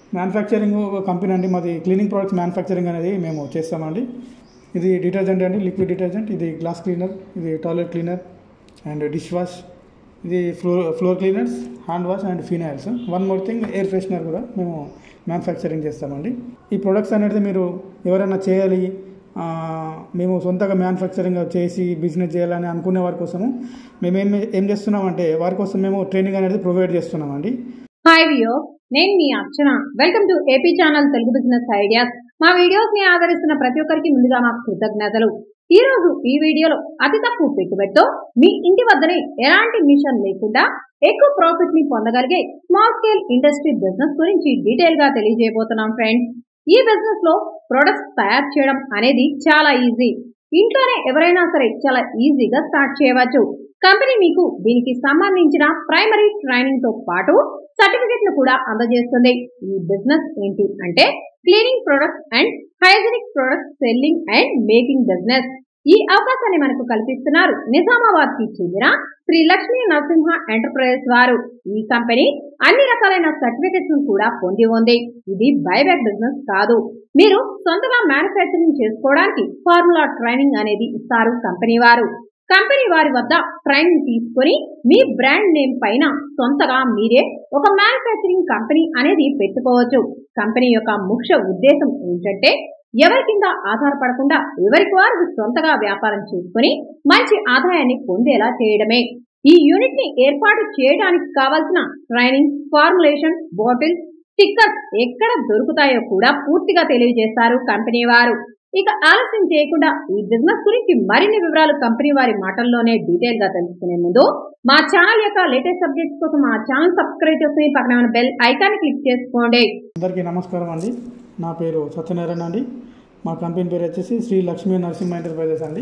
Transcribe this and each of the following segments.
manufacturing company అండి మాది cleaning products manufacturing అనేది మేము చేస్తామండి ఇది డిటర్జెంట్ అండి లిక్విడ్ డిటర్జెంట్ ఇది గ్లాస్ క్లీనర్ ఇది toilet cleaner and dish wash ఇది floor floor cleaners hand wash and phenyls one more thing air freshener కూడా మేము మ్యానుఫ్యాక్చరింగ్ చేస్తామండి ఈ ప్రొడక్ట్స్ అనేది మీరు ఎవరైనా చేయాలి ఆ, మేము సొంతగా మ్యానుఫ్యాక్చరింగ్ చేసి బిజినెస్ చేయాలని అనుకునే వారి కోసము మేము ఏం ఏం చేస్తున్నామంటే వారి కోసం మేము ట్రైనింగ్ అనేది ప్రొవైడ్ చేస్తున్నామండి హాయ్ వియో నేను మీ Archana welcome to AP channel Telugu business ideas మా వీడియోస్ ని ఆదరిస్తున్న ప్రతి ఒక్కరికి ముందుగా మా కృతజ్ఞతలు ఈ రోజు ఈ వీడియోలో అతి తక్కువ పెట్టుబడితో మీ ఇంటి వద్దనే ఎలాంటి మిషన్ లేకుండా ఎక్కువ ప్రాఫిట్ ని పొందగలిగే స్మాల్ స్కేల్ ఇండస్ట్రీ బిజినెస్ గురించి డీటెయిల్ గా తెలియజేయబోతున్నాం ఫ్రెండ్స్ ఈ బిజినెస్ లో ప్రొడక్ట్స్ తయారు చేయడం అనేది చాలా ఈజీ ఇంట్లోనే ఎవరైనా సరే చాలా ఈజీగా స్టార్ట్ చేయవచ్చు కంపెనీ మీకు దీనికి సంబంధించిన ప్రైమరీ ట్రైనింగ్ తో పాటు సర్టిఫికెట్లు కూడా అందజేస్తుంది ఈ బిజినెస్ ఏంటి అంటే cleaning products and hygienic products selling and making business ఈ అవకాశాన్ని మనకు కల్పిస్తున్నారు నిజామాబాద్ కి చెందిన శ్రీ లక్ష్మీ నరసింహ ఎంటర్ప్రైజెస్ వారు ఈ కంపెనీ అన్ని రకాలైన సర్టిఫికెట్స్ కూడా పొంది ఉంది ఇది బైబ్యాక్ బిజినెస్ కాదు మీరు సొంతగా మ్యానుఫ్యాక్చరింగ్ చేసుకోవడానికి ఫార్ములా ట్రైనింగ్ అనేది ఇస్తారు కంపెనీ వారు కంపెనీ వారి వద్ద ట్రైనింగ్ తీసుకొని మీ బ్రాండ్ నేమ్ పైన సొంతగా మీరే ఒక మ్యానుఫ్యాక్చరింగ్ కంపెనీ అనేది పెట్టుకోవచ్చు కంపెనీ యొక్క ముఖ్య ఉద్దేశం ఏంటంటే ఎవరి కింద ఆధారపడకుండా ఎవరికి వారు సొంతగా వ్యాపారం చేసుకుని మంచి ఆదాయాన్ని పొందేలా చేయడమే ఈ యూనిట్ ని ఏర్పాటు చేయడానికి కావాల్సిన ట్రైనింగ్ ఫార్ములేషన్ బాటిల్స్ స్టిక్కర్స్ ఎక్కడ దొరుకుతాయో కూడా పూర్తిగా తెలియజేస్తారు కంపెనీ వారు ఇక ఆలస్యం చేయకుండా ఈ బిజినెస్ గురించి మరిన్ని వివరాలు కంపెనీ వారి మాటల్లోనే డీటెయిల్ గా తెలుసుకునే ముందు మా ఛానల్ యొక్క లేటెస్ట్ అప్డేట్స్ కోసం మా ఛానల్ సబ్స్క్రైబ్ చేసుకుని పక్కన ఉన్న బెల్ ఐకాన్ క్లిక్ చేసుకోండి అందరికీ నమస్కారం అండి నా పేరు సత్యనారాయణ అండి మా కంపెనీ పేరు వచ్చేసి శ్రీ లక్ష్మీ నరసింహ ఎంటర్ప్రైజెస్ అండి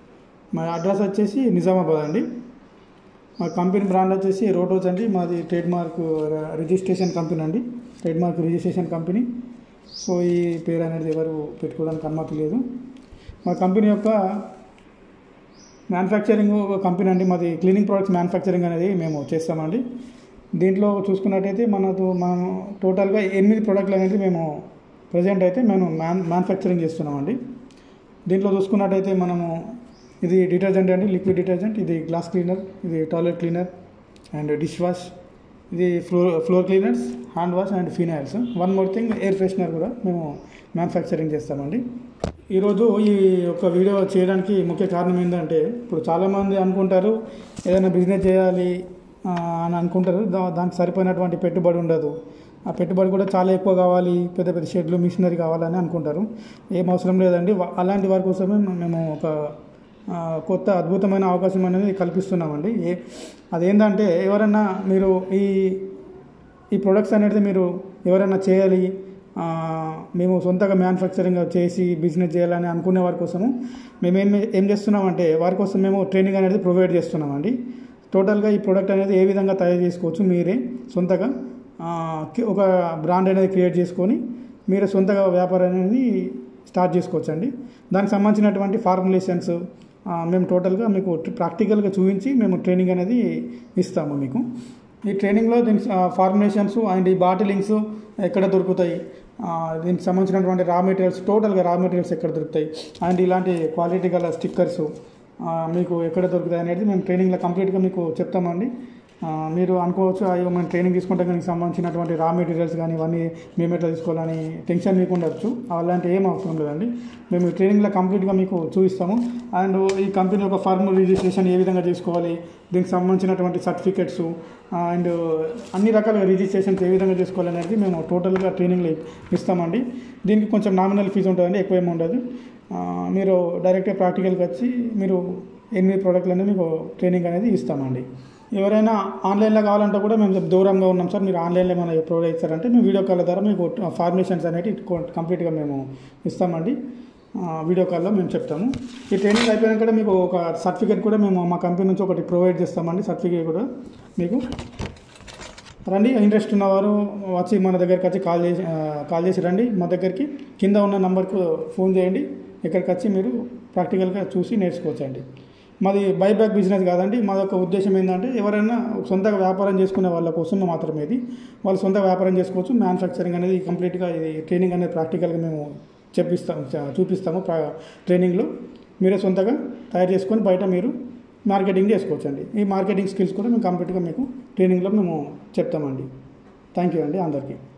మా అడ్రస్ వచ్చేసి నిజామాబాద్ అండి మా కంపెనీ బ్రాండ్ వచ్చేసి రోటోస్ అండి మాది ట్రేడ్ మార్క్ రిజిస్ట్రేషన్ కంపెనీ అండి trade mark registration company so ఈ పేరు అనేది ఎవరు పెట్టుకోవడానికి అనుమతి లేదు మా కంపెనీ యొక్క మ్యానుఫ్యాక్చరింగ్ కంపెనీ అండి మాది క్లీనింగ్ ప్రొడక్ట్స్ మ్యానుఫ్యాక్చరింగ్ అనేది మేము చేస్తామండి దీంట్లో చూసుకున్నట్టయితే మనకు మనం టోటల్గా ఎనిమిది ప్రోడక్ట్లు అనేది మేము ప్రజెంట్ అయితే మేము మ్యాన్ మ్యానుఫ్యాక్చరింగ్ చేస్తున్నామండి దీంట్లో చూసుకున్నట్టయితే మనము ఇది డిటర్జెంట్ అండి లిక్విడ్ డిటర్జెంట్ ఇది గ్లాస్ క్లీనర్ ఇది toilet cleaner and dish wash ఇది floor floor cleaners hand wash and phenyls one more thing air freshener కూడా మేము మ్యానుఫ్యాక్చరింగ్ చేస్తామండి ఈరోజు ఈ యొక్క వీడియో చేయడానికి ముఖ్య కారణం ఏంటంటే ఇప్పుడు చాలామంది అనుకుంటారు ఏదైనా బిజినెస్ చేయాలి ఆ, అని అనుకుంటారు దా దానికి సరిపోయినటువంటి పెట్టుబడి ఉండదు ఆ పెట్టుబడి కూడా చాలా ఎక్కువ కావాలి పెద్ద పెద్ద షెడ్లు మిషనరీ కావాలని అనుకుంటారు ఏం అవసరం లేదండి వా- అలాంటి వారి కోసమే మేము ఒక ఆ, కొత్త అద్భుతమైన అవకాశం అనేది కల్పిస్తున్నామండి ఏ అదేంటంటే ఎవరన్నా మీరు ఈ ఈ ప్రొడక్ట్స్ అనేది మీరు ఎవరైనా చేయాలి ఆ, మేము సొంతగా మ్యానుఫ్యాక్చరింగ్ చేసి బిజినెస్ చేయాలని అనుకునే వారి కోసము మేము ఏం ఏం చేస్తున్నామంటే వారి కోసం మేము ట్రైనింగ్ అనేది ప్రొవైడ్ చేస్తున్నామండి టోటల్గా ఈ ప్రోడక్ట్ అనేది ఏ విధంగా తయారు చేసుకోవచ్చు మీరే సొంతగా ఆ, కి- ఒక బ్రాండ్ అనేది క్రియేట్ చేసుకొని మీరే సొంతగా వ్యాపారం అనేది స్టార్ట్ చేసుకోవచ్చు అండి దానికి సంబంధించినటువంటి ఫార్ములేషన్స్ మేము టోటల్గా మీకు ప్రాక్టికల్గా చూపించి మేము ట్రైనింగ్ అనేది ఇస్తాము మీకు ఈ ట్రైనింగ్లో దీనికి ఫార్ములేషన్స్ అండ్ ఈ బాటిలింగ్స్ ఎక్కడ దొరుకుతాయి ఆ, దీనికి సంబంధించినటువంటి రా మెటీరియల్స్ టోటల్గా రా మెటీరియల్స్ ఎక్కడ దొరుకుతాయి అండ్ ఇలాంటి క్వాలిటీ గల స్టిక్కర్స్ మీకు ఎక్కడ దొరుకుతాయి అనేది మేము ట్రైనింగ్లో కంప్లీట్గా మీకు చెప్తామండి ఆ, మీరు అనుకోవచ్చు అయ్యో మేము ట్రైనింగ్ తీసుకుంటే దానికి సంబంధించినటువంటి రా మెటీరియల్స్ కానీ ఇవన్నీ మేము ఎట్లా తీసుకోవాలని టెన్షన్ మీకు ఉండొచ్చు అలాంటి ఏం అవసరం లేదండి మేము ఈ ట్రైనింగ్లో కంప్లీట్గా మీకు చూపిస్తాము అండ్ ఈ కంపెనీ యొక్క ఫర్మ్ రిజిస్ట్రేషన్ ఏ విధంగా చేసుకోవాలి దీనికి సంబంధించినటువంటి సర్టిఫికెట్స్ అండ్ అన్ని రకాల రిజిస్ట్రేషన్స్ ఏ విధంగా చేసుకోవాలి అనేది మేము టోటల్గా ట్రైనింగ్లో ఇస్తామండి దీనికి కొంచెం నామినల్ ఫీజు ఉంటుందండి ఎక్కువ ఏమి ఉండదు ఆ, మీరు డైరెక్ట్గా ప్రాక్టికల్కి వచ్చి మీరు ఎనిమిది ప్రోడక్ట్లు అనేది మీకు ట్రైనింగ్ అనేది ఇస్తామండి ఎవరైనా ఆన్లైన్లో కావాలంటే కూడా మేము దూరంగా ఉన్నాం సార్ మీరు ఆన్లైన్లో మన ప్రొవైడ్ ఇస్తారంటే మేము వీడియో కాల్ ద్వారా మీకు ఫార్మేషన్స్ అనేవి కంప్లీట్గా మేము ఇస్తామండి ఆ, వీడియో కాల్లో మేము చెప్తాము ఈ ట్రైనింగ్ అయిపోయినాక కూడా మీకు ఒక సర్టిఫికేట్ కూడా మేము మా కంపెనీ నుంచి ఒకటి ప్రొవైడ్ చేస్తామండి సర్టిఫికేట్ కూడా మీకు రండి ఇంట్రెస్ట్ ఉన్నవారు వచ్చి మన దగ్గరికి వచ్చి కాల్ చేసి ఆ, కాల్ చేసి రండి మా దగ్గరికి కింద ఉన్న నంబర్కు ఫోన్ చేయండి ఇక్కడికి వచ్చి మీరు ప్రాక్టికల్గా చూసి నేర్చుకోవచ్చండి మాది బైబ్యాక్ బిజినెస్ కాదండి మా యొక్క ఉద్దేశం ఏంటంటే ఎవరైనా సొంతగా వ్యాపారం చేసుకునే వాళ్ళ కోసం మాత్రమే ఇది వాళ్ళు సొంత వ్యాపారం చేసుకోవచ్చు మ్యానుఫ్యాక్చరింగ్ అనేది కంప్లీట్గా ఇది ట్రైనింగ్ అనేది ప్రాక్టికల్గా మేము చెప్పిస్తాం చ- చూపిస్తాము ప్రా- ట్రైనింగ్లో మీరే సొంతగా తయారు చేసుకొని బయట మీరు మార్కెటింగ్ చేసుకోవచ్చు అండి ఈ మార్కెటింగ్ స్కిల్స్ కూడా మేము కంప్లీట్గా మీకు ట్రైనింగ్లో మేము చెప్తామండి థ్యాంక్ యూ అండి అందరికీ